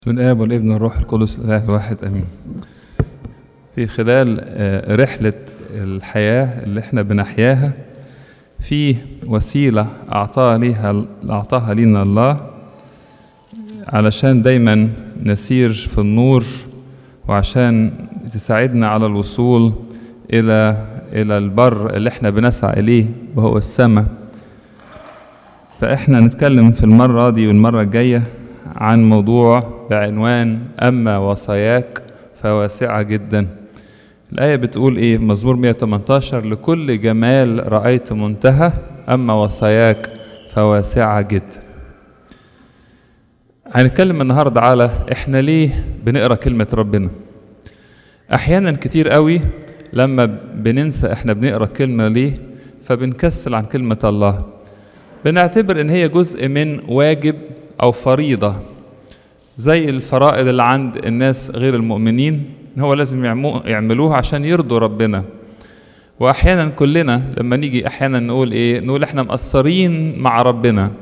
بسم الآب والابن والروح القدس الإله الواحد آمين. في خلال آه، رحلة الحياة اللي احنا بنحياها في وسيلة أعطاها ليها أعطاها لنا الله علشان دايما نسير في النور وعشان تساعدنا على الوصول إلى إلى البر اللي احنا بنسعى إليه وهو السماء. فاحنا نتكلم في المرة دي والمرة الجاية عن موضوع بعنوان أما وصاياك فواسعة جدا الآية بتقول إيه مزمور 118 لكل جمال رأيت منتهى أما وصاياك فواسعة جدا هنتكلم النهاردة على إحنا ليه بنقرأ كلمة ربنا أحيانا كتير قوي لما بننسى إحنا بنقرأ كلمة ليه فبنكسل عن كلمة الله بنعتبر إن هي جزء من واجب أو فريضة زي الفرائض اللي عند الناس غير المؤمنين إن هو لازم يعمو- يعملوها عشان يرضوا ربنا وأحيانا كلنا لما نيجي أحيانا نقول إيه نقول إحنا مقصرين مع ربنا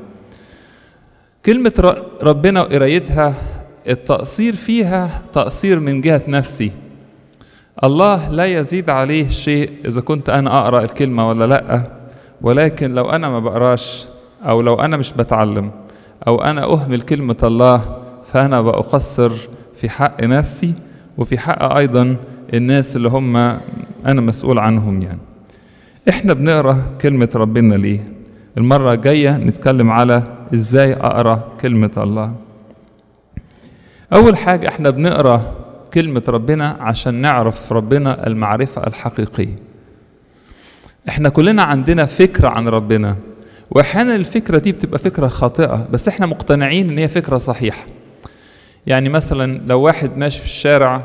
كلمة ر- ربنا وقرايتها التقصير فيها تقصير من جهة نفسي الله لا يزيد عليه شيء إذا كنت أنا أقرأ الكلمة ولا لأ ولكن لو أنا ما بقراش أو لو أنا مش بتعلم أو أنا أهمل كلمة الله فأنا بقصر في حق نفسي وفي حق أيضا الناس اللي هم أنا مسؤول عنهم يعني إحنا بنقرأ كلمة ربنا ليه المرة الجاية نتكلم على إزاي أقرأ كلمة الله أول حاجة إحنا بنقرأ كلمة ربنا عشان نعرف ربنا المعرفة الحقيقية إحنا كلنا عندنا فكرة عن ربنا واحيانا الفكره دي بتبقى فكره خاطئه بس احنا مقتنعين ان هي فكره صحيحه يعني مثلا لو واحد ماشي في الشارع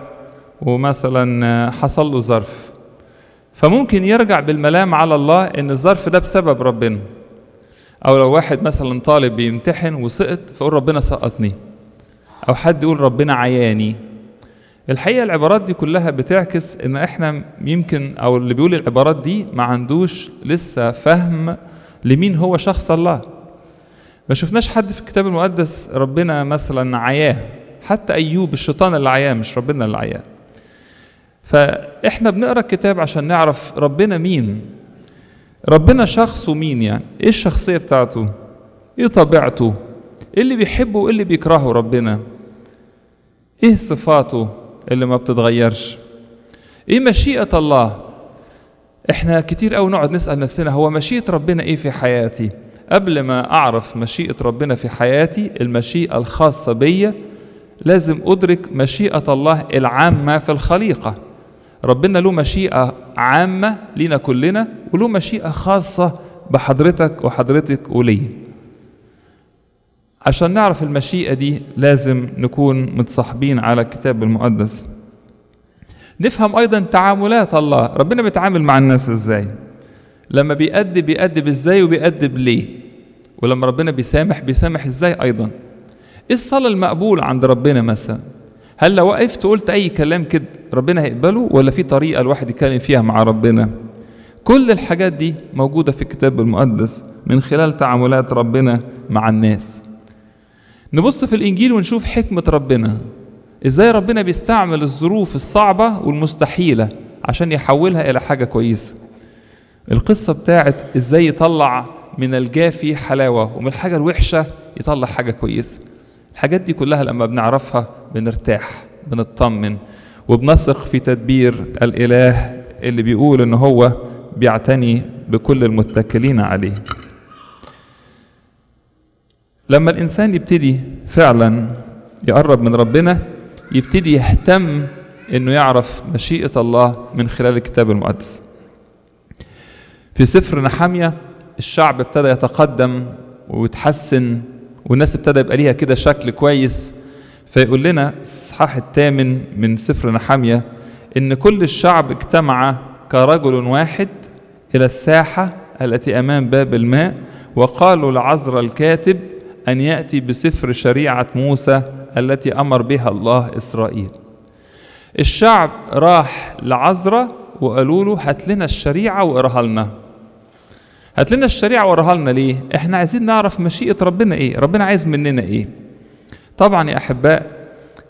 ومثلا حصل له ظرف فممكن يرجع بالملام على الله ان الظرف ده بسبب ربنا او لو واحد مثلا طالب بيمتحن وسقط فيقول ربنا سقطني او حد يقول ربنا عياني الحقيقه العبارات دي كلها بتعكس ان احنا يمكن او اللي بيقول العبارات دي ما عندوش لسه فهم لمين هو شخص الله ما شفناش حد في الكتاب المقدس ربنا مثلا عياه حتى ايوب الشيطان اللي عياه مش ربنا اللي عياه فاحنا بنقرا الكتاب عشان نعرف ربنا مين ربنا شخصه مين يعني ايه الشخصيه بتاعته ايه طبيعته ايه اللي بيحبه وايه اللي بيكرهه ربنا ايه صفاته اللي ما بتتغيرش ايه مشيئه الله احنا كتير قوي نقعد نسال نفسنا هو مشيئه ربنا ايه في حياتي قبل ما اعرف مشيئه ربنا في حياتي المشيئه الخاصه بيا لازم ادرك مشيئه الله العامه في الخليقه ربنا له مشيئه عامه لينا كلنا وله مشيئه خاصه بحضرتك وحضرتك ولي عشان نعرف المشيئه دي لازم نكون متصاحبين على الكتاب المقدس نفهم ايضا تعاملات الله ربنا بيتعامل مع الناس ازاي لما بيأدب بيأدب ازاي وبيأدب ليه ولما ربنا بيسامح بيسامح ازاي ايضا ايه الصلاة المقبولة عند ربنا مثلا هل لو وقفت قلت اي كلام كده ربنا هيقبله ولا في طريقة الواحد يتكلم فيها مع ربنا كل الحاجات دي موجودة في الكتاب المقدس من خلال تعاملات ربنا مع الناس نبص في الانجيل ونشوف حكمة ربنا ازاي ربنا بيستعمل الظروف الصعبة والمستحيلة عشان يحولها إلى حاجة كويسة القصة بتاعت ازاي يطلع من الجافي حلاوة ومن الحاجة الوحشة يطلع حاجة كويسة الحاجات دي كلها لما بنعرفها بنرتاح بنطمن وبنثق في تدبير الإله اللي بيقول إن هو بيعتني بكل المتكلين عليه لما الإنسان يبتدي فعلا يقرب من ربنا يبتدي يهتم انه يعرف مشيئة الله من خلال الكتاب المقدس. في سفر نحمية الشعب ابتدى يتقدم ويتحسن والناس ابتدى يبقى ليها كده شكل كويس فيقول لنا الصحاح الثامن من سفر نحمية ان كل الشعب اجتمع كرجل واحد الى الساحة التي امام باب الماء وقالوا لعزر الكاتب ان ياتي بسفر شريعة موسى التي امر بها الله اسرائيل. الشعب راح لعزرة وقالوا له هات لنا الشريعة واقراها لنا. هات لنا الشريعة واقراها لنا ليه؟ احنا عايزين نعرف مشيئة ربنا ايه؟ ربنا عايز مننا ايه؟ طبعا يا احباء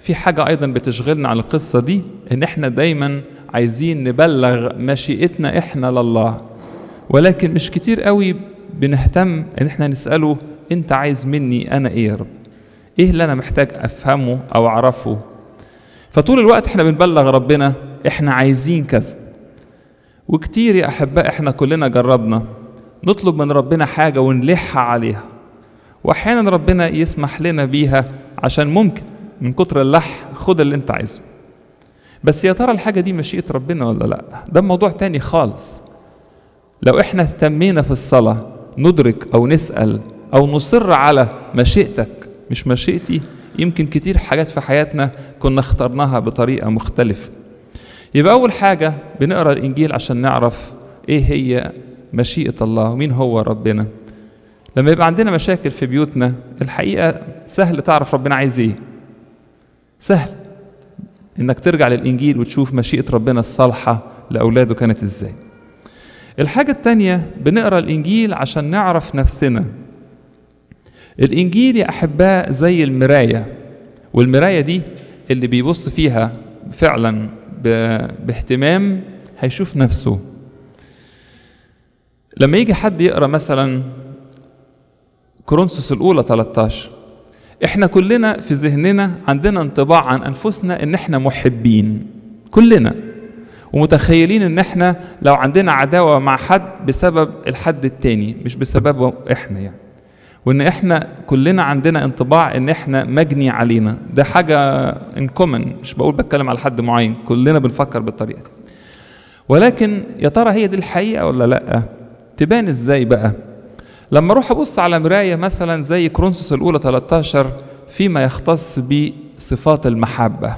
في حاجة أيضا بتشغلنا عن القصة دي إن إحنا دايما عايزين نبلغ مشيئتنا إحنا لله ولكن مش كتير قوي بنهتم إن إحنا نسأله أنت عايز مني أنا إيه يا رب إيه اللي أنا محتاج أفهمه أو أعرفه فطول الوقت إحنا بنبلغ ربنا إحنا عايزين كذا وكتير يا أحباء إحنا كلنا جربنا نطلب من ربنا حاجة ونلح عليها وأحيانا ربنا يسمح لنا بيها عشان ممكن من كتر اللح خد اللي انت عايزه بس يا ترى الحاجة دي مشيئة ربنا ولا لا ده موضوع تاني خالص لو احنا اهتمينا في الصلاة ندرك او نسأل او نصر على مشيئتك مش مشيئتي يمكن كتير حاجات في حياتنا كنا اخترناها بطريقة مختلفة يبقى أول حاجة بنقرأ الإنجيل عشان نعرف إيه هي مشيئة الله ومين هو ربنا لما يبقى عندنا مشاكل في بيوتنا الحقيقة سهل تعرف ربنا عايز إيه سهل انك ترجع للانجيل وتشوف مشيئه ربنا الصالحه لاولاده كانت ازاي الحاجه التانيه بنقرا الانجيل عشان نعرف نفسنا الانجيل يا احباء زي المرايه والمرايه دي اللي بيبص فيها فعلا باهتمام هيشوف نفسه لما يجي حد يقرا مثلا كورنثوس الاولى 13 احنا كلنا في ذهننا عندنا انطباع عن انفسنا ان احنا محبين كلنا ومتخيلين ان احنا لو عندنا عداوه مع حد بسبب الحد التاني مش بسببه احنا يعني وان احنا كلنا عندنا انطباع ان احنا مجني علينا ده حاجه ان كومن مش بقول بتكلم على حد معين كلنا بنفكر بالطريقه دي ولكن يا ترى هي دي الحقيقه ولا لا تبان ازاي بقى لما اروح ابص على مرايه مثلا زي كرونسوس الاولى 13 فيما يختص بصفات المحبه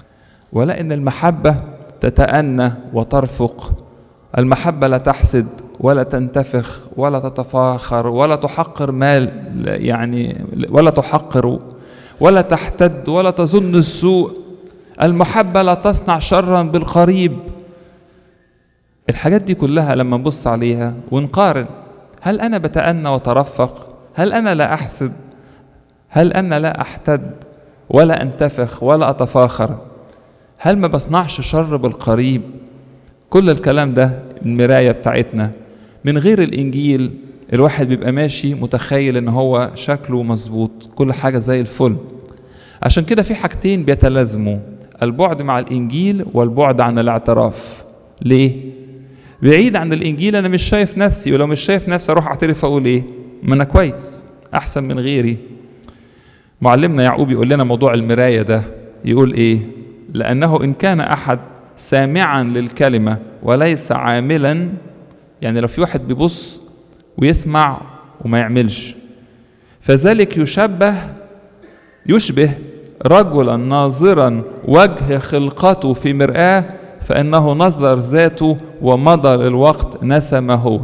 ولا ان المحبه تتأنى وترفق المحبه لا تحسد ولا تنتفخ ولا تتفاخر ولا تحقر مال يعني ولا تحقر ولا تحتد ولا تظن السوء المحبه لا تصنع شرا بالقريب الحاجات دي كلها لما نبص عليها ونقارن هل أنا بتأنى وترفق؟ هل أنا لا أحسد؟ هل أنا لا أحتد ولا أنتفخ ولا أتفاخر؟ هل ما بصنعش شر بالقريب؟ كل الكلام ده المراية بتاعتنا من غير الإنجيل الواحد بيبقى ماشي متخيل إن هو شكله مظبوط كل حاجة زي الفل عشان كده في حاجتين بيتلازموا البعد مع الإنجيل والبعد عن الاعتراف ليه؟ بعيد عن الانجيل انا مش شايف نفسي ولو مش شايف نفسي اروح اعترف اقول ايه ما انا كويس احسن من غيري معلمنا يعقوب يقول لنا موضوع المرايه ده يقول ايه لانه ان كان احد سامعا للكلمه وليس عاملا يعني لو في واحد بيبص ويسمع وما يعملش فذلك يشبه يشبه رجلا ناظرا وجه خلقته في مرآه فإنه نظر ذاته ومضى للوقت نسى ما هو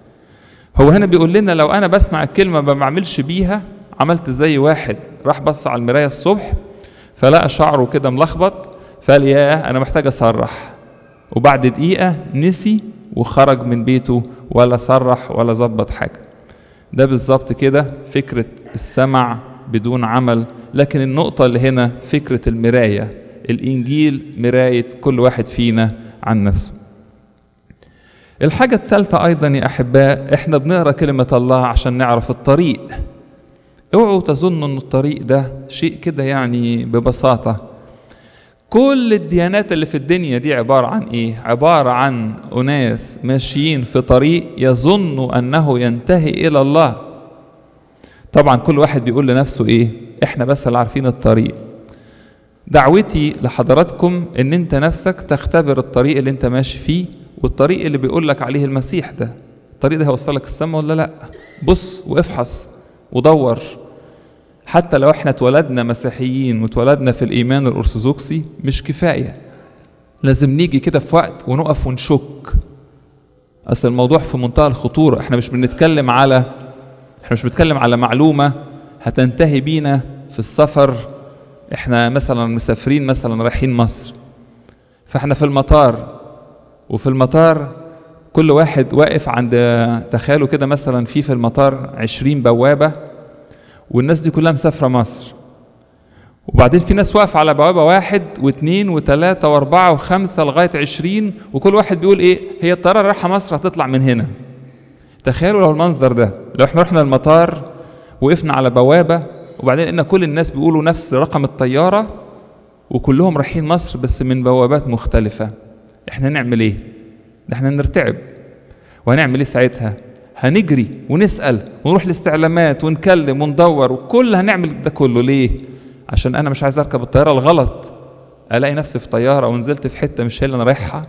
هو هنا بيقول لنا لو أنا بسمع الكلمة ما بعملش بيها عملت زي واحد راح بص على المراية الصبح فلقى شعره كده ملخبط فقال ياه أنا محتاج أصرح وبعد دقيقة نسي وخرج من بيته ولا صرح ولا ظبط حاجة ده بالظبط كده فكرة السمع بدون عمل لكن النقطة اللي هنا فكرة المراية الإنجيل مراية كل واحد فينا عن نفسه الحاجة الثالثة أيضا يا أحباء إحنا بنقرأ كلمة الله عشان نعرف الطريق اوعوا تظنوا أن الطريق ده شيء كده يعني ببساطة كل الديانات اللي في الدنيا دي عبارة عن إيه؟ عبارة عن أناس ماشيين في طريق يظنوا أنه ينتهي إلى الله طبعا كل واحد بيقول لنفسه إيه؟ إحنا بس اللي عارفين الطريق دعوتي لحضراتكم ان انت نفسك تختبر الطريق اللي انت ماشي فيه والطريق اللي بيقول لك عليه المسيح ده الطريق ده هيوصلك السما ولا لا بص وافحص ودور حتى لو احنا اتولدنا مسيحيين واتولدنا في الايمان الارثوذكسي مش كفايه لازم نيجي كده في وقت ونقف ونشك اصل الموضوع في منتهى الخطوره احنا مش بنتكلم على احنا مش بنتكلم على معلومه هتنتهي بينا في السفر احنا مثلا مسافرين مثلا رايحين مصر فاحنا في المطار وفي المطار كل واحد واقف عند تخيلوا كده مثلا في في المطار عشرين بوابة والناس دي كلها مسافرة مصر وبعدين في ناس واقفة على بوابة واحد واثنين وثلاثة وأربعة وخمسة لغاية عشرين وكل واحد بيقول إيه هي الطيارة اللي رايحة مصر هتطلع من هنا تخيلوا لو المنظر ده لو احنا رحنا المطار وقفنا على بوابة وبعدين لقينا كل الناس بيقولوا نفس رقم الطيارة وكلهم رايحين مصر بس من بوابات مختلفة احنا نعمل ايه؟ ده احنا نرتعب وهنعمل ايه ساعتها؟ هنجري ونسأل ونروح الاستعلامات ونكلم وندور وكل هنعمل ده كله ليه؟ عشان انا مش عايز اركب الطيارة الغلط الاقي نفسي في طيارة ونزلت في حتة مش هي اللي انا رايحها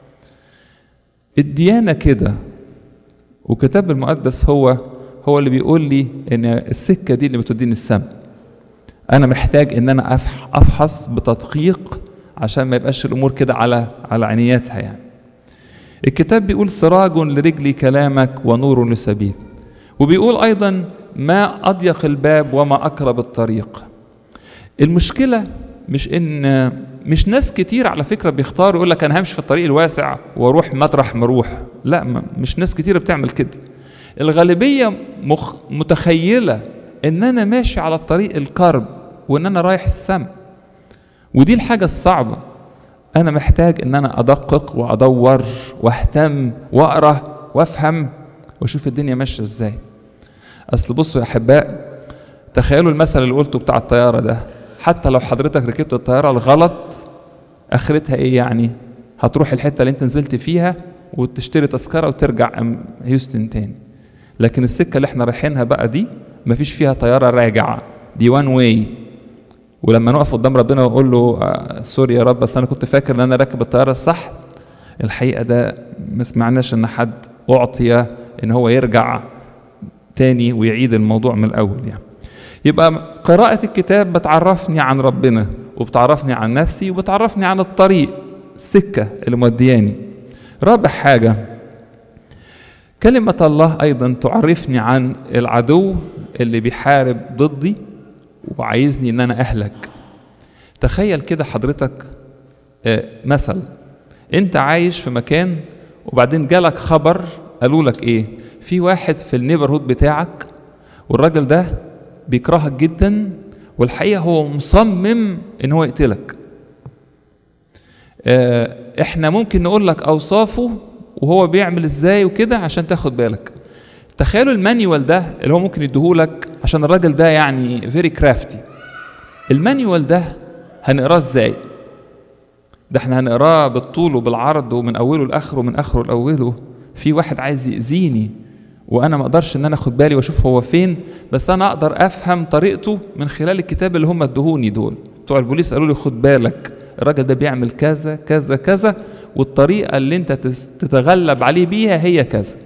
الديانة كده والكتاب المقدس هو هو اللي بيقول لي ان السكه دي اللي بتوديني السماء انا محتاج ان انا افحص بتدقيق عشان ما يبقاش الامور كده على على عينياتها يعني الكتاب بيقول سراج لرجلي كلامك ونور لسبيل وبيقول ايضا ما اضيق الباب وما اقرب الطريق المشكله مش ان مش ناس كتير على فكره بيختاروا يقول لك انا همشي في الطريق الواسع واروح مطرح ما اروح لا مش ناس كتير بتعمل كده الغالبيه مخ متخيله ان انا ماشي على الطريق الكرب وان انا رايح السما ودي الحاجه الصعبه انا محتاج ان انا ادقق وادور واهتم واقرا وافهم واشوف الدنيا ماشيه ازاي اصل بصوا يا احباء تخيلوا المثل اللي قلته بتاع الطياره ده حتى لو حضرتك ركبت الطياره الغلط اخرتها ايه يعني هتروح الحته اللي انت نزلت فيها وتشتري تذكره وترجع هيوستن تاني لكن السكه اللي احنا رايحينها بقى دي مفيش فيها طياره راجعه دي وان واي ولما نقف قدام ربنا ونقول له آه سوري يا رب بس انا كنت فاكر ان انا راكب الطياره الصح الحقيقه ده ما سمعناش ان حد اعطي ان هو يرجع تاني ويعيد الموضوع من الاول يعني يبقى قراءة الكتاب بتعرفني عن ربنا وبتعرفني عن نفسي وبتعرفني عن الطريق السكة اللي مودياني رابع حاجة كلمة الله أيضا تعرفني عن العدو اللي بيحارب ضدي وعايزني إن أنا أهلك تخيل كده حضرتك مثل أنت عايش في مكان وبعدين جالك خبر قالوا لك إيه في واحد في النيبرهود بتاعك والراجل ده بيكرهك جدا والحقيقه هو مصمم ان هو يقتلك احنا ممكن نقول لك اوصافه وهو بيعمل ازاي وكده عشان تاخد بالك تخيلوا المانيوال ده اللي هو ممكن يديهولك عشان الراجل ده يعني فيري كرافتي المانيوال ده هنقراه ازاي ده احنا هنقراه بالطول وبالعرض ومن اوله لاخره ومن اخره لاوله في واحد عايز يأذيني وانا ما اقدرش ان انا اخد بالي واشوف هو فين بس انا اقدر افهم طريقته من خلال الكتاب اللي هم ادهوني دول بتوع البوليس قالوا لي خد بالك الراجل ده بيعمل كذا كذا كذا والطريقه اللي انت تتغلب عليه بيها هي كذا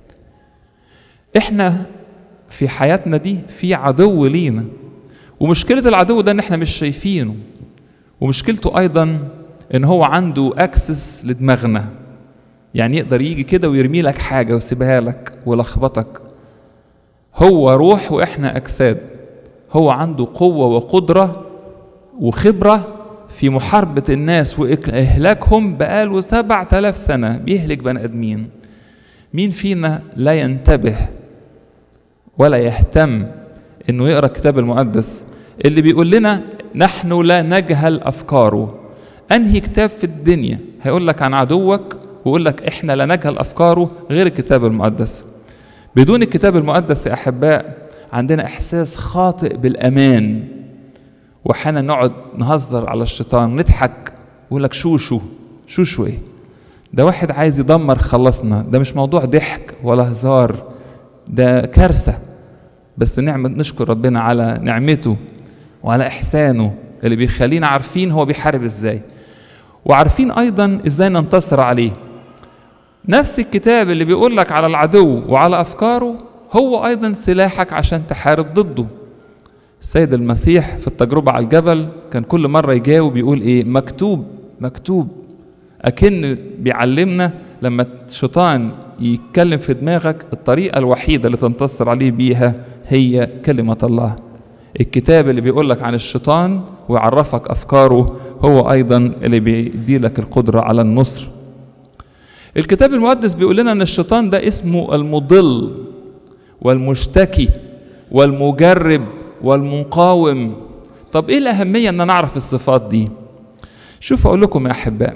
احنا في حياتنا دي في عدو لينا ومشكله العدو ده ان احنا مش شايفينه ومشكلته ايضا ان هو عنده اكسس لدماغنا يعني يقدر يجي كده ويرمي لك حاجه ويسيبها لك ويلخبطك هو روح واحنا اجساد هو عنده قوه وقدره وخبره في محاربه الناس واهلاكهم بقاله سبعة آلاف سنه بيهلك بني ادمين مين فينا لا ينتبه ولا يهتم انه يقرا الكتاب المقدس اللي بيقول لنا نحن لا نجهل افكاره انهي كتاب في الدنيا هيقول لك عن عدوك ويقول لك احنا لا نجهل افكاره غير الكتاب المقدس بدون الكتاب المقدس يا احباء عندنا احساس خاطئ بالامان واحيانا نقعد نهزر على الشيطان ونضحك ويقول لك شوشو شوشو ايه ده واحد عايز يدمر خلصنا ده مش موضوع ضحك ولا هزار ده كارثه بس نعمة نشكر ربنا على نعمته وعلى احسانه اللي بيخلينا عارفين هو بيحارب ازاي وعارفين ايضا ازاي ننتصر عليه نفس الكتاب اللي بيقول لك على العدو وعلى افكاره هو ايضا سلاحك عشان تحارب ضده السيد المسيح في التجربة على الجبل كان كل مرة يجاوب يقول ايه مكتوب مكتوب أكن بيعلمنا لما الشيطان يتكلم في دماغك الطريقة الوحيدة اللي تنتصر عليه بيها هي كلمة الله الكتاب اللي بيقول لك عن الشيطان ويعرفك أفكاره هو أيضا اللي بيدي لك القدرة على النصر الكتاب المقدس بيقول لنا أن الشيطان ده اسمه المضل والمشتكي والمجرب والمقاوم طب ايه الاهميه ان انا اعرف الصفات دي شوف اقول لكم يا احباء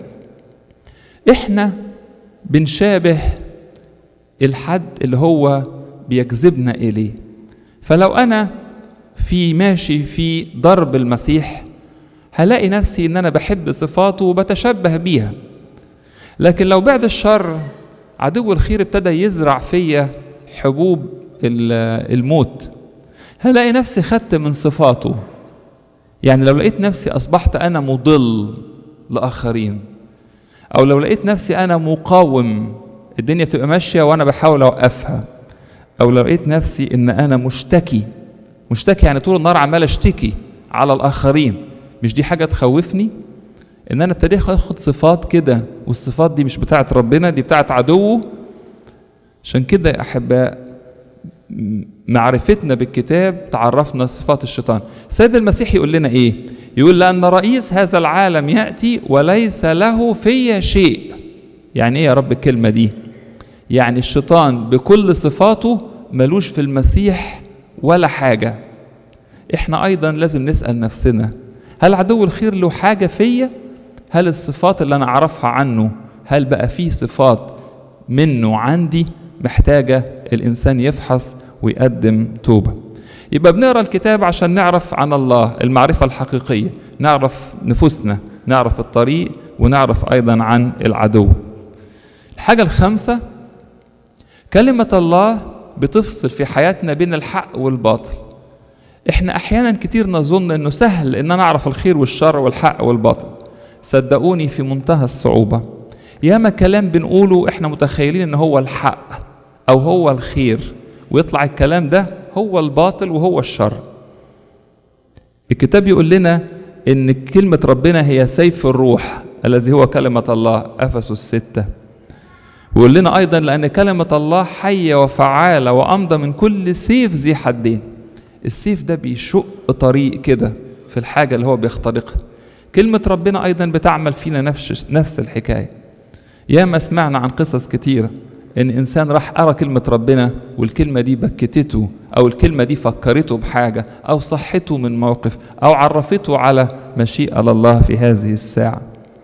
احنا بنشابه الحد اللي هو بيجذبنا اليه فلو انا في ماشي في ضرب المسيح هلاقي نفسي ان انا بحب صفاته وبتشبه بيها لكن لو بعد الشر عدو الخير ابتدى يزرع فيا حبوب الموت هلاقي نفسي خدت من صفاته يعني لو لقيت نفسي اصبحت انا مضل لاخرين او لو لقيت نفسي انا مقاوم الدنيا بتبقى ماشيه وانا بحاول اوقفها او لو لقيت نفسي ان انا مشتكي مشتكي يعني طول النهار عمال اشتكي على الاخرين مش دي حاجه تخوفني ان انا ابتديت اخد صفات كده والصفات دي مش بتاعت ربنا دي بتاعت عدوه عشان كده يا احباء معرفتنا بالكتاب تعرفنا صفات الشيطان السيد المسيح يقول لنا ايه يقول لان رئيس هذا العالم ياتي وليس له في شيء يعني ايه يا رب الكلمه دي يعني الشيطان بكل صفاته ملوش في المسيح ولا حاجه احنا ايضا لازم نسال نفسنا هل عدو الخير له حاجه فيا هل الصفات اللي انا اعرفها عنه هل بقى فيه صفات منه عندي محتاجه الانسان يفحص ويقدم توبه يبقى بنقرا الكتاب عشان نعرف عن الله المعرفه الحقيقيه نعرف نفوسنا نعرف الطريق ونعرف ايضا عن العدو الحاجه الخامسه كلمه الله بتفصل في حياتنا بين الحق والباطل احنا احيانا كتير نظن انه سهل ان انا اعرف الخير والشر والحق والباطل صدقوني في منتهى الصعوبه ياما كلام بنقوله احنا متخيلين ان هو الحق او هو الخير ويطلع الكلام ده هو الباطل وهو الشر الكتاب يقول لنا ان كلمة ربنا هي سيف الروح الذي هو كلمة الله افسس الستة ويقول لنا ايضا لان كلمة الله حية وفعالة وامضى من كل سيف ذي حدين السيف ده بيشق طريق كده في الحاجة اللي هو بيخترقها كلمة ربنا ايضا بتعمل فينا نفس نفس الحكاية ياما سمعنا عن قصص كتيرة ان انسان راح قرا كلمه ربنا والكلمه دي بكتته او الكلمه دي فكرته بحاجه او صحته من موقف او عرفته على مشيئه لله في هذه الساعه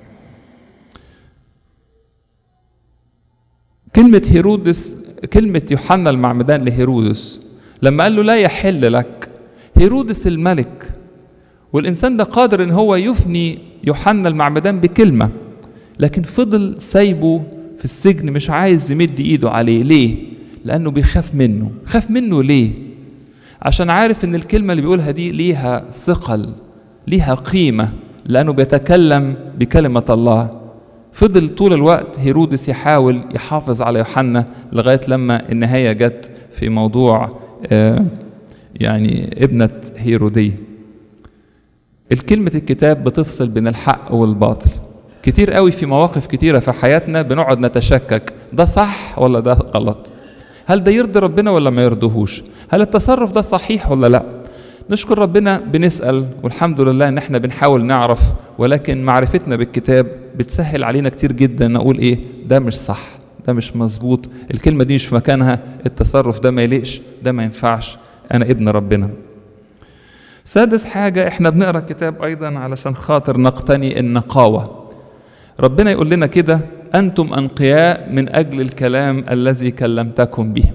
كلمه هيرودس كلمه يوحنا المعمدان لهيرودس لما قال له لا يحل لك هيرودس الملك والانسان ده قادر ان هو يفني يوحنا المعمدان بكلمه لكن فضل سايبه في السجن مش عايز يمد ايده عليه ليه لانه بيخاف منه خاف منه ليه عشان عارف ان الكلمه اللي بيقولها دي ليها ثقل ليها قيمه لانه بيتكلم بكلمه الله فضل طول الوقت هيرودس يحاول يحافظ على يوحنا لغايه لما النهايه جت في موضوع آه يعني ابنه هيروديه الكلمه الكتاب بتفصل بين الحق والباطل كتير قوي في مواقف كتيرة في حياتنا بنقعد نتشكك ده صح ولا ده غلط هل ده يرضي ربنا ولا ما يرضيهوش هل التصرف ده صحيح ولا لا نشكر ربنا بنسأل والحمد لله ان احنا بنحاول نعرف ولكن معرفتنا بالكتاب بتسهل علينا كتير جدا نقول ايه ده مش صح ده مش مظبوط الكلمة دي مش في مكانها التصرف ده ما يليقش ده ما ينفعش انا ابن ربنا سادس حاجة احنا بنقرا الكتاب ايضا علشان خاطر نقتني النقاوة ربنا يقول لنا كده أنتم أنقياء من أجل الكلام الذي كلمتكم به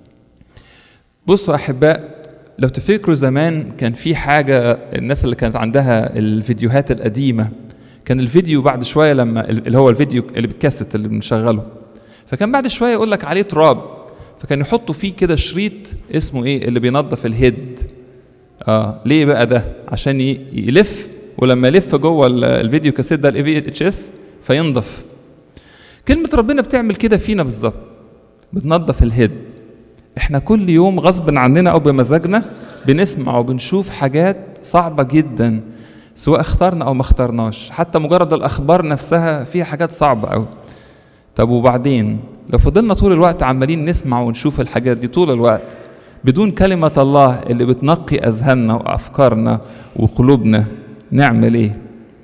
بصوا أحباء لو تفتكروا زمان كان في حاجة الناس اللي كانت عندها الفيديوهات القديمة كان الفيديو بعد شوية لما اللي هو الفيديو اللي بالكاسيت اللي بنشغله فكان بعد شوية يقول لك عليه تراب فكان يحطوا فيه كده شريط اسمه ايه اللي بينظف الهيد اه ليه بقى ده عشان يلف ولما يلف جوه الفيديو كاسيت ده الاي في اتش اس فينضف كلمة ربنا بتعمل كده فينا بالظبط بتنظف الهيد احنا كل يوم غصب عننا او بمزاجنا بنسمع وبنشوف حاجات صعبة جدا سواء اخترنا او ما اخترناش حتى مجرد الاخبار نفسها فيها حاجات صعبة قوي طب وبعدين لو فضلنا طول الوقت عمالين نسمع ونشوف الحاجات دي طول الوقت بدون كلمة الله اللي بتنقي أذهاننا وأفكارنا وقلوبنا نعمل إيه؟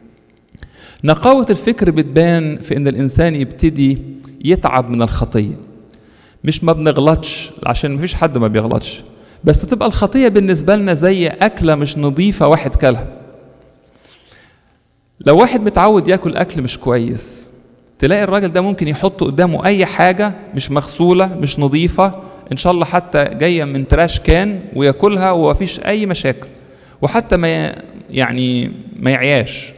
نقاوة الفكر بتبان في إن الإنسان يبتدي يتعب من الخطية مش ما بنغلطش عشان مفيش حد ما بيغلطش بس تبقى الخطية بالنسبة لنا زي أكلة مش نظيفة واحد كلها لو واحد متعود ياكل اكل مش كويس تلاقي الراجل ده ممكن يحط قدامه اي حاجه مش مغسوله مش نظيفه ان شاء الله حتى جايه من تراش كان وياكلها ومفيش اي مشاكل وحتى ما يعني ما يعياش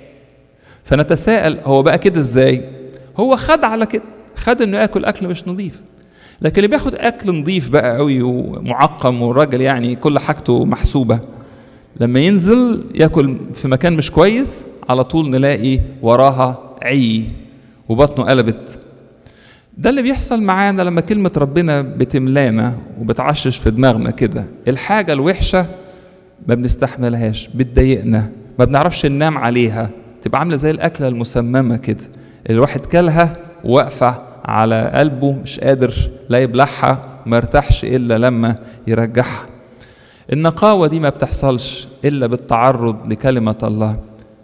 فنتساءل هو بقى كده ازاي هو خد على كده خد انه ياكل اكل مش نظيف لكن اللي بياخد اكل نظيف بقى قوي ومعقم والراجل يعني كل حاجته محسوبه لما ينزل ياكل في مكان مش كويس على طول نلاقي وراها عي وبطنه قلبت ده اللي بيحصل معانا لما كلمة ربنا بتملانا وبتعشش في دماغنا كده الحاجة الوحشة ما بنستحملهاش بتضايقنا ما بنعرفش ننام عليها تبقى عاملة زي الأكلة المسممة كده الواحد كلها واقفة على قلبه مش قادر لا يبلعها ما يرتاحش إلا لما يرجعها النقاوة دي ما بتحصلش إلا بالتعرض لكلمة الله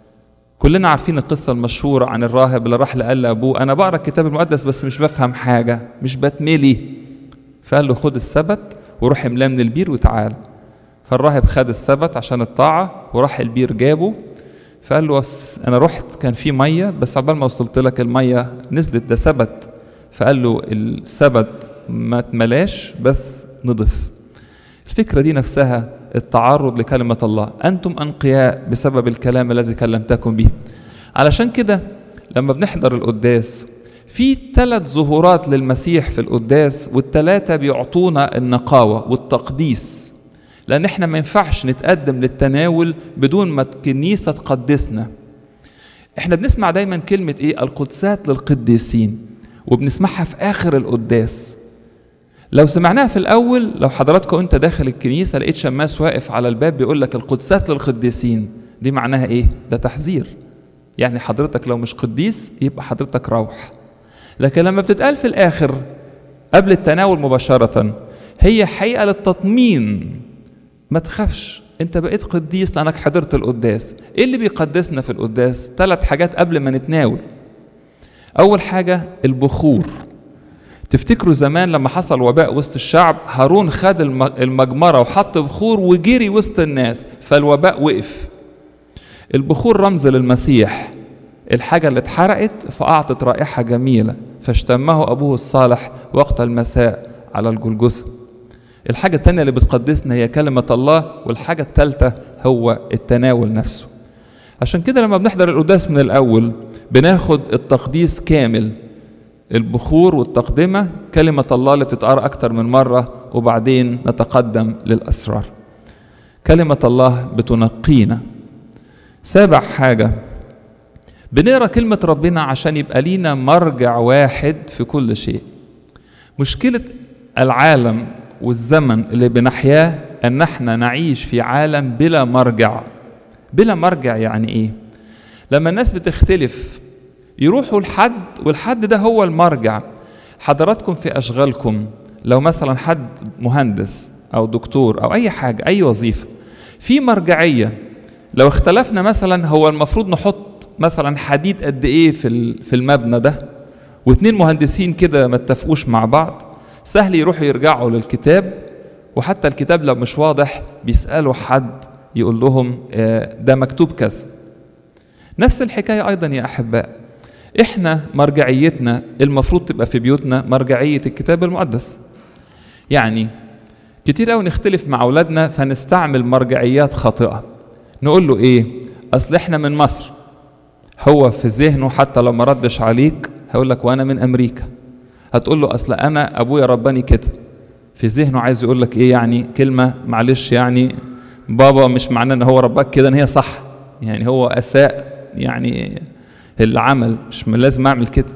كلنا عارفين القصة المشهورة عن الراهب اللي راح لقال لأبوه أنا بقرأ الكتاب المقدس بس مش بفهم حاجة مش بتملي فقال له خد السبت وروح املاه من البير وتعال فالراهب خد السبت عشان الطاعة وراح البير جابه فقال له أنا رحت كان في مية بس عقبال ما وصلت لك المية نزلت ده سبت فقال له السبت ما اتملاش بس نضف الفكرة دي نفسها التعرض لكلمة الله أنتم أنقياء بسبب الكلام الذي كلمتكم به علشان كده لما بنحضر القداس في ثلاث ظهورات للمسيح في القداس والثلاثة بيعطونا النقاوة والتقديس لأن احنا ما ينفعش نتقدم للتناول بدون ما الكنيسة تقدسنا احنا بنسمع دايما كلمة ايه القدسات للقديسين وبنسمعها في آخر القداس لو سمعناها في الأول لو حضراتكم أنت داخل الكنيسة لقيت شماس واقف على الباب بيقول لك القدسات للقديسين دي معناها إيه؟ ده تحذير يعني حضرتك لو مش قديس يبقى حضرتك روح لكن لما بتتقال في الآخر قبل التناول مباشرة هي حقيقة للتطمين ما تخافش انت بقيت قديس لانك حضرت القداس ايه اللي بيقدسنا في القداس ثلاث حاجات قبل ما نتناول اول حاجه البخور تفتكروا زمان لما حصل وباء وسط الشعب هارون خد المجمرة وحط بخور وجري وسط الناس فالوباء وقف البخور رمز للمسيح الحاجة اللي اتحرقت فأعطت رائحة جميلة فاشتمه أبوه الصالح وقت المساء على الجلجسة الحاجة التانية اللي بتقدسنا هي كلمة الله والحاجة التالتة هو التناول نفسه عشان كده لما بنحضر القداس من الأول بناخد التقديس كامل البخور والتقدمة كلمة الله اللي بتتقرأ أكتر من مرة وبعدين نتقدم للأسرار كلمة الله بتنقينا سابع حاجة بنقرا كلمة ربنا عشان يبقى لينا مرجع واحد في كل شيء مشكلة العالم والزمن اللي بنحياه أن احنا نعيش في عالم بلا مرجع بلا مرجع يعني إيه؟ لما الناس بتختلف يروحوا لحد والحد ده هو المرجع حضراتكم في أشغالكم لو مثلا حد مهندس أو دكتور أو أي حاجة أي وظيفة في مرجعية لو اختلفنا مثلا هو المفروض نحط مثلا حديد قد ايه في في المبنى ده واثنين مهندسين كده ما اتفقوش مع بعض سهل يروحوا يرجعوا للكتاب وحتى الكتاب لو مش واضح بيسألوا حد يقول لهم ده مكتوب كذا نفس الحكاية أيضا يا أحباء احنا مرجعيتنا المفروض تبقى في بيوتنا مرجعية الكتاب المقدس يعني كتير قوي نختلف مع أولادنا فنستعمل مرجعيات خاطئة نقول له ايه اصل احنا من مصر هو في ذهنه حتى لو ما ردش عليك هيقول لك وانا من امريكا هتقول له اصل انا ابويا رباني كده في ذهنه عايز يقول لك ايه يعني كلمه معلش يعني بابا مش معناه ان هو رباك كده ان هي صح يعني هو اساء يعني العمل مش لازم اعمل كده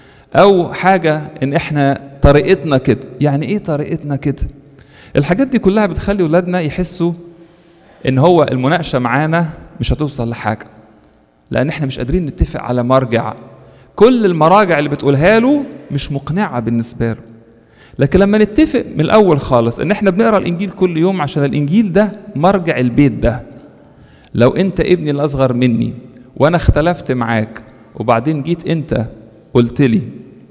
او حاجه ان احنا طريقتنا كده يعني ايه طريقتنا كده الحاجات دي كلها بتخلي ولادنا يحسوا ان هو المناقشه معانا مش هتوصل لحاجه لان احنا مش قادرين نتفق على مرجع كل المراجع اللي بتقولها له مش مقنعه بالنسبه له لكن لما نتفق من الاول خالص ان احنا بنقرا الانجيل كل يوم عشان الانجيل ده مرجع البيت ده لو انت ابني الاصغر مني وانا اختلفت معاك وبعدين جيت انت قلت لي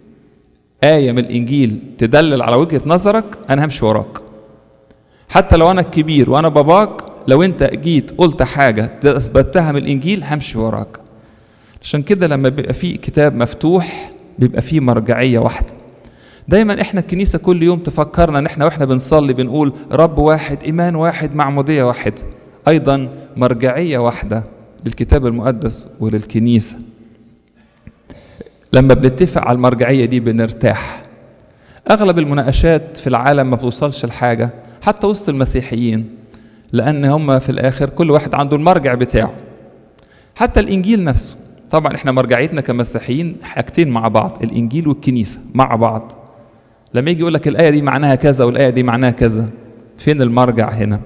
آية من الإنجيل تدلل على وجهة نظرك أنا همشي وراك حتى لو أنا الكبير وأنا باباك لو أنت جيت قلت حاجة أثبتها من الإنجيل همشي وراك عشان كده لما بيبقى فيه كتاب مفتوح بيبقى فيه مرجعية واحدة دايما احنا الكنيسة كل يوم تفكرنا ان احنا واحنا بنصلي بنقول رب واحد ايمان واحد معمودية واحد ايضا مرجعية واحدة للكتاب المقدس وللكنيسة لما بنتفق على المرجعية دي بنرتاح اغلب المناقشات في العالم ما بتوصلش لحاجة حتى وسط المسيحيين لان هم في الاخر كل واحد عنده المرجع بتاعه حتى الانجيل نفسه طبعا احنا مرجعيتنا كمسيحيين حاجتين مع بعض الانجيل والكنيسه مع بعض لما يجي يقول لك الايه دي معناها كذا والايه دي معناها كذا فين المرجع هنا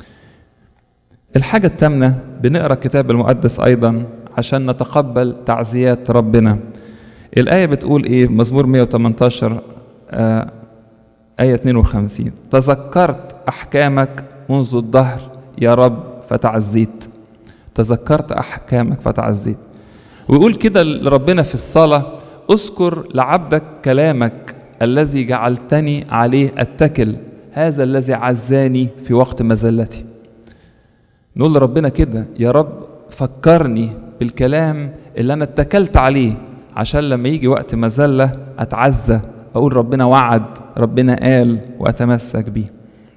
الحاجه الثامنه بنقرا الكتاب المقدس ايضا عشان نتقبل تعزيات ربنا الايه بتقول ايه مزمور 118 آه ايه 52 تذكرت احكامك منذ الدهر يا رب فتعزيت تذكرت احكامك فتعزيت ويقول كده لربنا في الصلاه اذكر لعبدك كلامك الذي جعلتني عليه اتكل هذا الذي عزاني في وقت مزلتي نقول لربنا كده يا رب فكرني بالكلام اللي انا اتكلت عليه عشان لما يجي وقت مزله اتعزى اقول ربنا وعد ربنا قال واتمسك بيه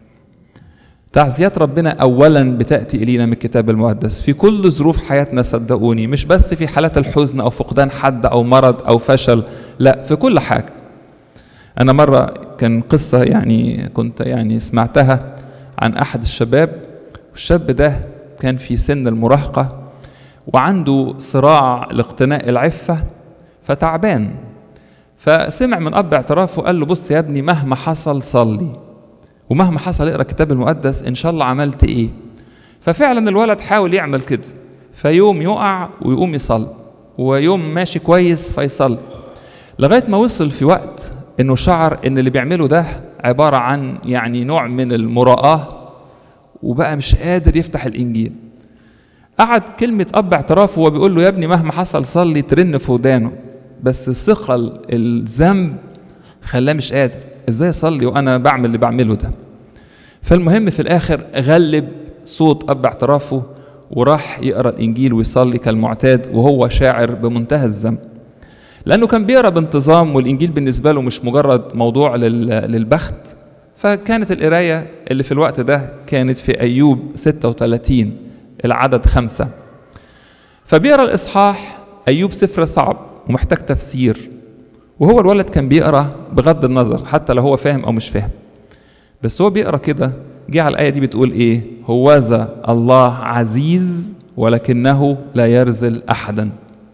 تعزيات ربنا اولا بتاتي الينا من الكتاب المقدس في كل ظروف حياتنا صدقوني مش بس في حالات الحزن او فقدان حد او مرض او فشل لا في كل حاجه انا مره كان قصه يعني كنت يعني سمعتها عن احد الشباب والشاب ده كان في سن المراهقه وعنده صراع لاقتناء العفه فتعبان فسمع من اب اعترافه قال له بص يا ابني مهما حصل صلي ومهما حصل اقرا الكتاب المقدس ان شاء الله عملت ايه ففعلا الولد حاول يعمل كده فيوم يقع ويقوم يصلي ويوم ماشي كويس فيصلي لغايه ما وصل في وقت انه شعر ان اللي بيعمله ده عباره عن يعني نوع من المراءه وبقى مش قادر يفتح الانجيل قعد كلمه اب اعترافه وهو بيقول له يا ابني مهما حصل صلي ترن في ودانه بس ثقل الذنب خلاه مش قادر ازاي اصلي وانا بعمل اللي بعمله ده فالمهم في الاخر غلب صوت اب اعترافه وراح يقرا الانجيل ويصلي كالمعتاد وهو شاعر بمنتهى الذنب لانه كان بيقرا بانتظام والانجيل بالنسبه له مش مجرد موضوع للبخت فكانت القرايه اللي في الوقت ده كانت في ايوب 36 العدد خمسة فبيقرا الاصحاح ايوب سفر صعب ومحتاج تفسير وهو الولد كان بيقرا بغض النظر حتى لو هو فاهم او مش فاهم بس هو بيقرا كده جه على الايه دي بتقول ايه هوذا الله عزيز ولكنه لا يرزل احدا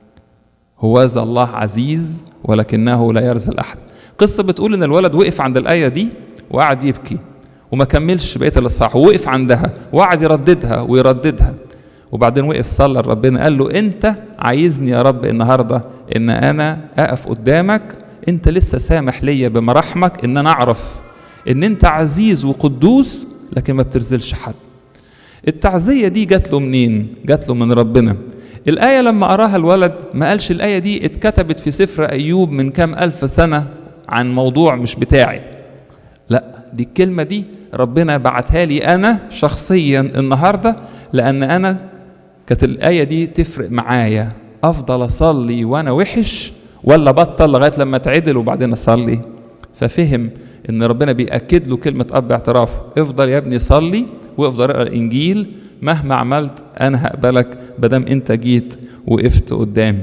هوذا الله عزيز ولكنه لا يرزل احد قصه بتقول ان الولد وقف عند الايه دي وقعد يبكي وما كملش بقيه الاصحاح ووقف عندها وقعد يرددها ويرددها وبعدين وقف صلى لربنا قال له انت عايزني يا رب النهارده ان انا اقف قدامك انت لسه سامح ليا بمراحمك ان انا اعرف ان انت عزيز وقدوس لكن ما بترزلش حد التعزيه دي جات له منين جات له من ربنا الآية لما قراها الولد ما قالش الآية دي اتكتبت في سفر أيوب من كام ألف سنة عن موضوع مش بتاعي لا دي الكلمة دي ربنا بعتها لي أنا شخصيا النهاردة لأن أنا كانت الآية دي تفرق معايا أفضل أصلي وأنا وحش ولا بطل لغاية لما أتعدل وبعدين أصلي ففهم إن ربنا بيأكد له كلمة أب اعترافه افضل يا ابني صلي وافضل اقرا الإنجيل مهما عملت أنا هقبلك بدم أنت جيت وقفت قدامي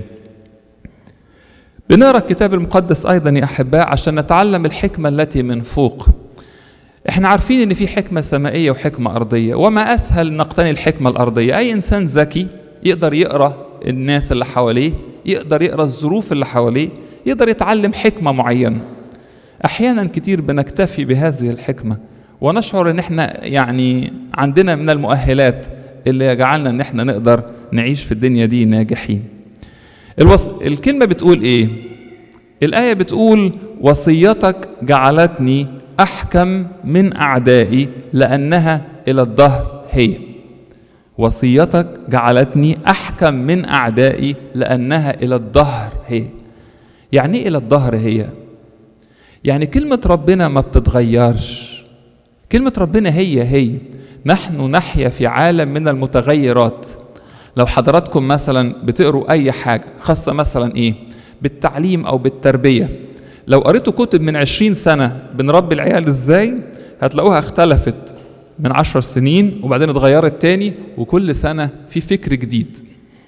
بنقرا الكتاب المقدس ايضا يا احباء عشان نتعلم الحكمه التي من فوق احنا عارفين ان في حكمه سمائيه وحكمه ارضيه وما اسهل نقتني الحكمه الارضيه اي انسان ذكي يقدر يقرا الناس اللي حواليه يقدر يقرا الظروف اللي حواليه يقدر يتعلم حكمه معينه احيانا كتير بنكتفي بهذه الحكمه ونشعر ان احنا يعني عندنا من المؤهلات اللي يجعلنا ان احنا نقدر نعيش في الدنيا دي ناجحين الوص... الكلمة بتقول إيه؟ الآية بتقول وصيتك جعلتني أحكم من أعدائي لأنها إلى الظهر هي وصيتك جعلتني أحكم من أعدائي لأنها إلى الظهر هي يعني إيه إلى الظهر هي؟ يعني كلمة ربنا ما بتتغيرش كلمة ربنا هي هي نحن نحيا في عالم من المتغيرات لو حضراتكم مثلا بتقروا اي حاجة خاصة مثلا ايه بالتعليم او بالتربية لو قريتوا كتب من عشرين سنة بنربي العيال ازاي هتلاقوها اختلفت من عشر سنين وبعدين اتغيرت تاني وكل سنة في فكر جديد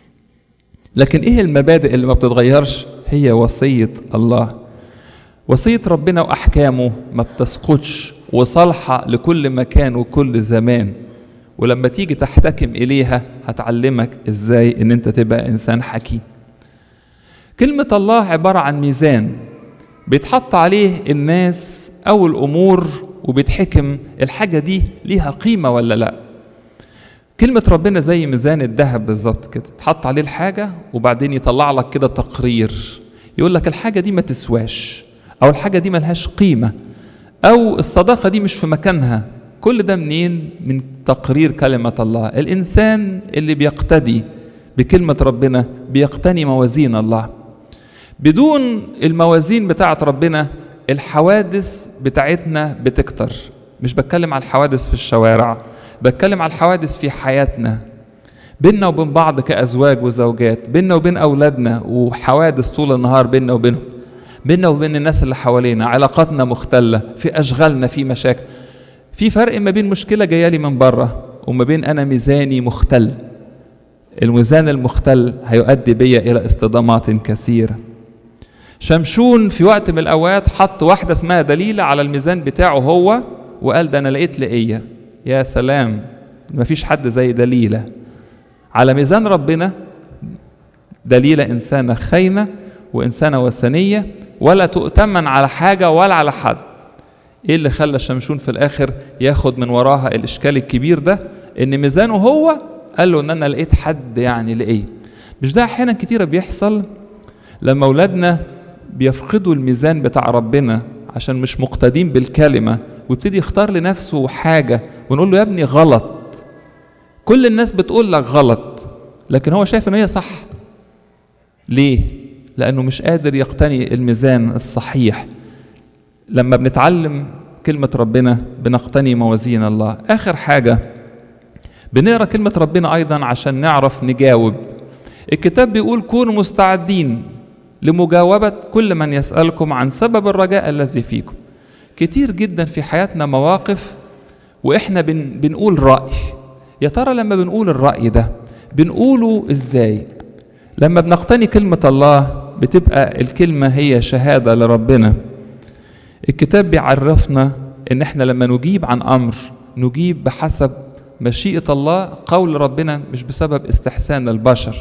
لكن ايه المبادئ اللي ما بتتغيرش هي وصية الله وصية ربنا وأحكامه ما بتسقطش وصالحة لكل مكان وكل زمان ولما تيجي تحتكم إليها هتعلمك إزاي إن أنت تبقى إنسان حكيم كلمة الله عبارة عن ميزان بيتحط عليه الناس أو الأمور وبيتحكم الحاجة دي ليها قيمة ولا لأ كلمة ربنا زي ميزان الذهب بالظبط كده تحط عليه الحاجة وبعدين يطلع لك كده تقرير يقول لك الحاجة دي ما تسواش أو الحاجة دي ملهاش قيمة أو الصداقة دي مش في مكانها كل ده منين؟ من تقرير كلمة الله الإنسان اللي بيقتدي بكلمة ربنا بيقتني موازين الله بدون الموازين بتاعت ربنا الحوادث بتاعتنا بتكتر مش بتكلم على الحوادث في الشوارع بتكلم على الحوادث في حياتنا بيننا وبين بعض كأزواج وزوجات بيننا وبين أولادنا وحوادث طول النهار بيننا وبينهم بيننا وبين الناس اللي حوالينا علاقاتنا مختلة في أشغالنا في مشاكل في فرق ما بين مشكلة جاية لي من بره وما بين أنا ميزاني مختل الميزان المختل هيؤدي بيا إلى اصطدامات كثيرة شمشون في وقت من الأوقات حط واحدة اسمها دليلة على الميزان بتاعه هو وقال ده أنا لقيت لقية يا سلام مفيش حد زي دليلة على ميزان ربنا دليلة إنسانة خاينة وإنسانة وثنية ولا تؤتمن على حاجة ولا على حد إيه اللي خلى شمشون في الآخر ياخد من وراها الإشكال الكبير ده إن ميزانه هو قال له إن أنا لقيت حد يعني لقيه مش ده أحيانا كتيرة بيحصل لما أولادنا بيفقدوا الميزان بتاع ربنا عشان مش مقتدين بالكلمة ويبتدي يختار لنفسه حاجة ونقول له يا ابني غلط كل الناس بتقول لك غلط لكن هو شايف ان هي صح ليه لانه مش قادر يقتني الميزان الصحيح لما بنتعلم كلمة ربنا بنقتني موازين الله آخر حاجة بنقرا كلمة ربنا أيضا عشان نعرف نجاوب الكتاب بيقول كونوا مستعدين لمجاوبة كل من يسألكم عن سبب الرجاء الذي فيكم كتير جدا في حياتنا مواقف وإحنا بن بنقول رأي يا ترى لما بنقول الرأي ده بنقوله إزاي لما بنقتني كلمة الله بتبقى الكلمة هي شهادة لربنا الكتاب بيعرفنا ان احنا لما نجيب عن امر نجيب بحسب مشيئة الله قول ربنا مش بسبب استحسان البشر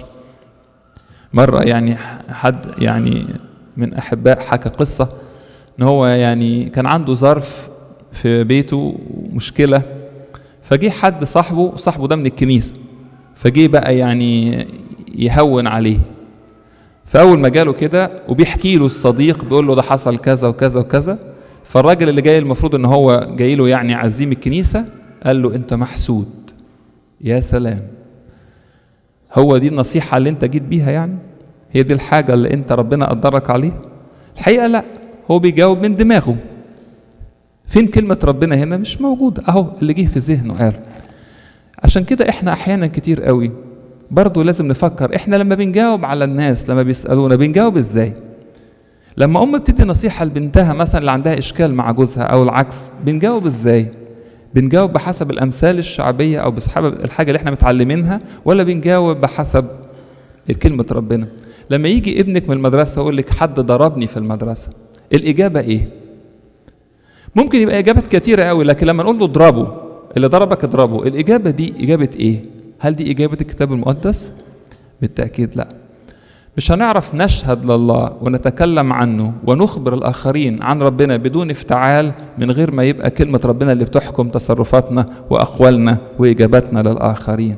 مرة يعني حد يعني من أحباء حكى قصة إن هو يعني كان عنده ظرف في بيته مشكلة فجه حد صاحبه صاحبه ده من الكنيسة فجه بقى يعني يهون عليه فأول ما جاله كده وبيحكي له الصديق بيقول له ده حصل كذا وكذا وكذا فالراجل اللي جاي المفروض ان هو جاي له يعني عزيم الكنيسة قال له انت محسود يا سلام هو دي النصيحة اللي انت جيت بيها يعني هي دي الحاجة اللي انت ربنا قدرك عليها الحقيقة لا هو بيجاوب من دماغه فين كلمة ربنا هنا مش موجودة اهو اللي جه في ذهنه قال عشان كده احنا احيانا كتير قوي برضه لازم نفكر احنا لما بنجاوب على الناس لما بيسألونا بنجاوب ازاي لما ام بتدي نصيحة لبنتها مثلا اللي عندها اشكال مع جوزها او العكس بنجاوب ازاي بنجاوب بحسب الامثال الشعبية او بسحب الحاجة اللي احنا متعلمينها ولا بنجاوب بحسب كلمة ربنا لما يجي ابنك من المدرسة يقول لك حد ضربني في المدرسة الإجابة إيه؟ ممكن يبقى إجابات كتيرة قوي لكن لما نقول له اضربه اللي ضربك اضربه الإجابة دي إجابة إيه؟ هل دي إجابة الكتاب المقدس؟ بالتأكيد لا مش هنعرف نشهد لله ونتكلم عنه ونخبر الآخرين عن ربنا بدون افتعال من غير ما يبقى كلمة ربنا اللي بتحكم تصرفاتنا وأقوالنا وإجاباتنا للآخرين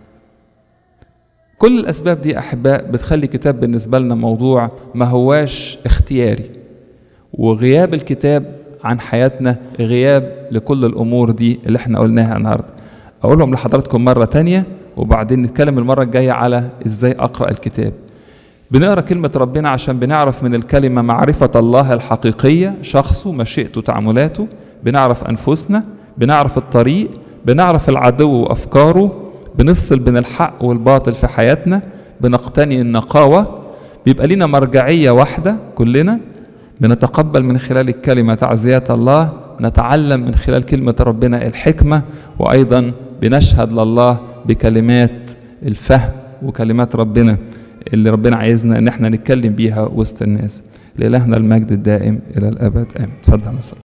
كل الأسباب دي أحباء بتخلي كتاب بالنسبة لنا موضوع ما هواش اختياري وغياب الكتاب عن حياتنا غياب لكل الأمور دي اللي احنا قلناها النهاردة أقولهم لحضراتكم مرة تانية وبعدين نتكلم المرة الجاية على إزاي أقرأ الكتاب بنقرا كلمة ربنا عشان بنعرف من الكلمة معرفة الله الحقيقية شخصه مشيئته تعاملاته بنعرف أنفسنا بنعرف الطريق بنعرف العدو وأفكاره بنفصل بين الحق والباطل في حياتنا بنقتني النقاوة بيبقى لنا مرجعية واحدة كلنا بنتقبل من خلال الكلمة تعزيات الله نتعلم من خلال كلمة ربنا الحكمة وأيضا بنشهد لله بكلمات الفهم وكلمات ربنا اللي ربنا عايزنا ان احنا نتكلم بيها وسط الناس لإلهنا المجد الدائم إلى الأبد آمين اتفضل يا